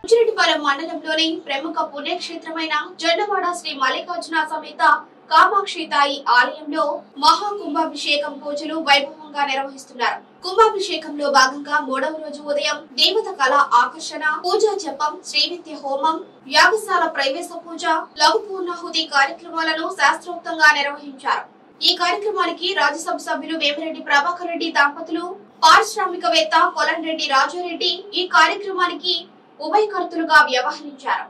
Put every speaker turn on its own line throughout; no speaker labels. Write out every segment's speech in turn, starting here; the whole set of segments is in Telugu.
చిరటిపాలెం మండలంలోని ప్రముఖ పుణ్యక్షేత్రమైన జొన్నవాడ శ్రీ మల్లికార్జున సమేత కామాక్షి తాయి ఆలయంలో మహా కుంభాభిషేకం పూజలు వైభవంగా నిర్వహిస్తున్నారు కుంభాభిషేకంలో భాగంగా మూడవ రోజు ఉదయం దేవత కళ ఆకర్షణ పూజా జపం శ్రీవిద్య హోమం యాగశాల ప్రవేశ పూజ లఘు పూర్ణాహుతి కార్యక్రమాలను శాస్త్రోక్తంగా నిర్వహించారు ఈ కార్యక్రమానికి రాజ్యసభ సభ్యులు వేమిరెడ్డి ప్రభాకర్ రెడ్డి దంపతులు పారిశ్రామికవేత్త కొలంరెడ్డి రాజారెడ్డి ఈ కార్యక్రమానికి ఉభయకర్తలుగా వ్యవహరించారు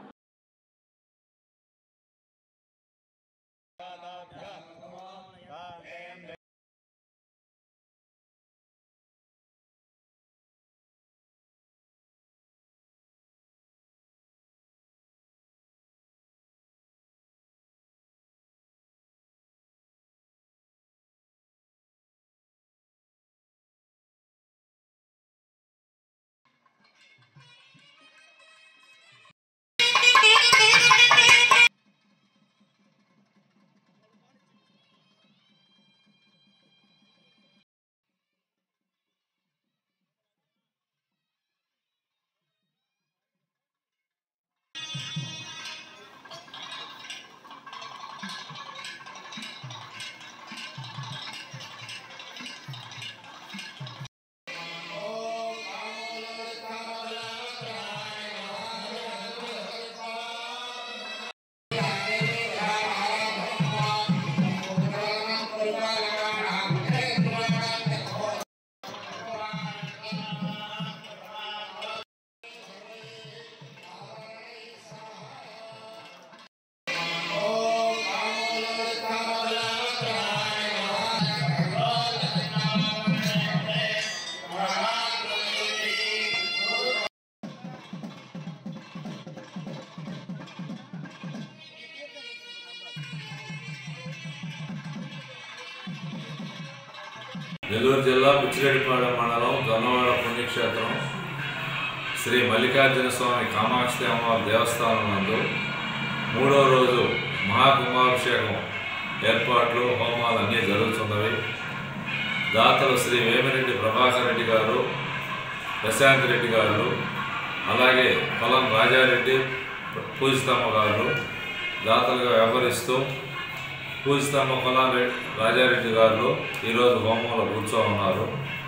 నెల్లూరు జిల్లా పిచ్చిరెడ్డిపాలెం మండలం దొన్నవాడ పుణ్యక్షేత్రం శ్రీ మల్లికార్జున స్వామి కామాక్షి అమ్మవారి దేవస్థానం నందు మూడో రోజు మహాకుంభాభిషేకం ఏర్పాట్లు హోమాలు అన్నీ జరుగుతున్నవి దాతలు శ్రీ వేమిరెడ్డి ప్రభాకర్ రెడ్డి గారు ప్రశాంత్ రెడ్డి గారు అలాగే పొలం రాజారెడ్డి పూజితమ్మ గారు దాతలుగా వ్యవహరిస్తూ పూజితమ్మ పొలం రెడ్డి రాజారెడ్డి గారు ఈరోజు హోమంలో కూర్చో ఉన్నారు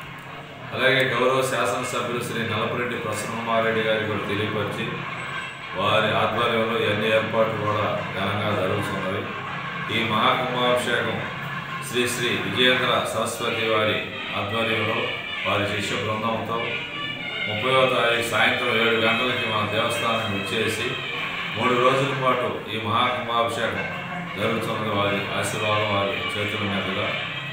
అలాగే గౌరవ శాసనసభ్యులు శ్రీ నలపరెడ్డి ప్రసన్నమారెడ్డి గారికి కూడా తెలియపరిచి వారి ఆధ్వర్యంలో ఇవన్నీ ఏర్పాట్లు కూడా ఘనంగా జరుగుతున్నవి ఈ మహాకుంభాభిషేకం శ్రీ శ్రీ విజయేంద్ర సరస్వతి వారి ఆధ్వర్యంలో వారి శిష్య బృందంతో ముప్పైవ తారీఖు సాయంత్రం ఏడు గంటలకి మన దేవస్థానం వచ్చేసి మూడు రోజుల పాటు ఈ మహాకుంభాభిషేకం జరుగుతున్నది వారి ఆశీర్వాదం వారి చేతుల మీదుగా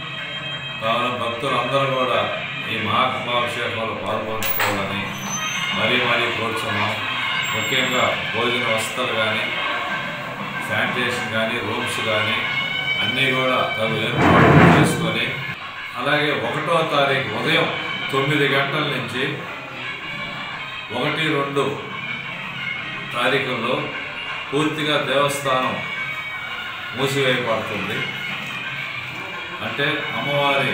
కావున భక్తులందరూ కూడా ఈ మహాకుంభాభిషేకంలో పాల్పంచుకోవాలని మరీ మరీ కోరుచున్నాం ముఖ్యంగా భోజన వసతులు కానీ శానిటేషన్ కానీ రూమ్స్ కానీ అన్నీ కూడా తగు ఏర్పాట్లు చేసుకొని అలాగే ఒకటో తారీఖు ఉదయం తొమ్మిది గంటల నుంచి ఒకటి రెండు తారీఖుల్లో పూర్తిగా దేవస్థానం మూసివేయబడుతుంది అంటే అమ్మవారి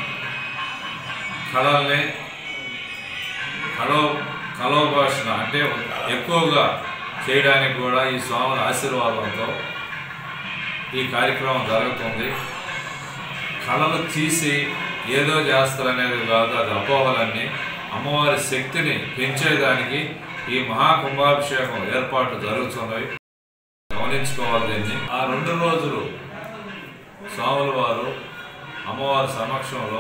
కళల్ని కలో కలోభాషణ అంటే ఎక్కువగా చేయడానికి కూడా ఈ స్వాముల ఆశీర్వాదంతో ఈ కార్యక్రమం జరుగుతుంది కళలు తీసి ఏదో చేస్తారనేది కాదు అది అపోహలన్నీ అమ్మవారి శక్తిని పెంచేదానికి ఈ మహాకుంభాభిషేకం ఏర్పాట్లు జరుగుతున్నవి గమనించుకోవాలి దీన్ని ఆ రెండు రోజులు స్వాముల వారు అమ్మవారి సమక్షంలో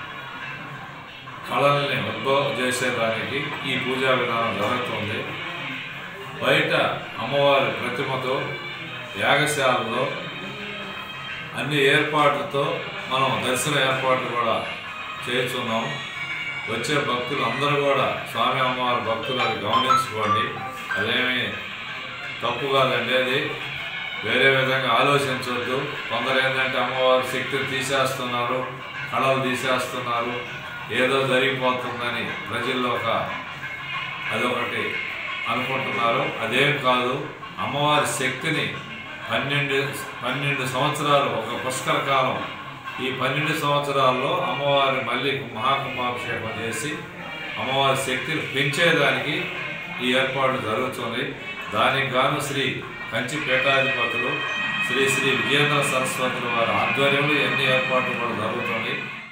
కళల్ని ఉద్భవం చేసేదానికి ఈ పూజా విధానం జరుగుతుంది బయట అమ్మవారి ప్రతిమతో యాగశాలలో అన్ని ఏర్పాట్లతో మనం దర్శన ఏర్పాట్లు కూడా చేస్తున్నాం వచ్చే భక్తులు అందరూ కూడా స్వామి అమ్మవారి భక్తులు అది గమనించుకోండి అదేమీ తప్పు కాదండి అది వేరే విధంగా ఆలోచించవద్దు కొందరు ఏంటంటే అమ్మవారి శక్తిని తీసేస్తున్నారు కళలు తీసేస్తున్నారు ఏదో జరిగిపోతుందని ప్రజల్లో ఒక అదొకటి అనుకుంటున్నారు అదేం కాదు అమ్మవారి శక్తిని పన్నెండు పన్నెండు సంవత్సరాలు ఒక పుష్కర కాలం ఈ పన్నెండు సంవత్సరాల్లో అమ్మవారి మళ్ళీ మహాకుంభాభిషేకం చేసి అమ్మవారి శక్తిని పెంచేదానికి ఈ ఏర్పాటు జరుగుతుంది దానికి గాను శ్రీ కంచి పీఠాధిపతులు శ్రీ శ్రీ విజేంద్ర సరస్వతుల వారి ఆధ్వర్యంలో ఎన్ని ఏర్పాట్లు కూడా జరుగుతుంది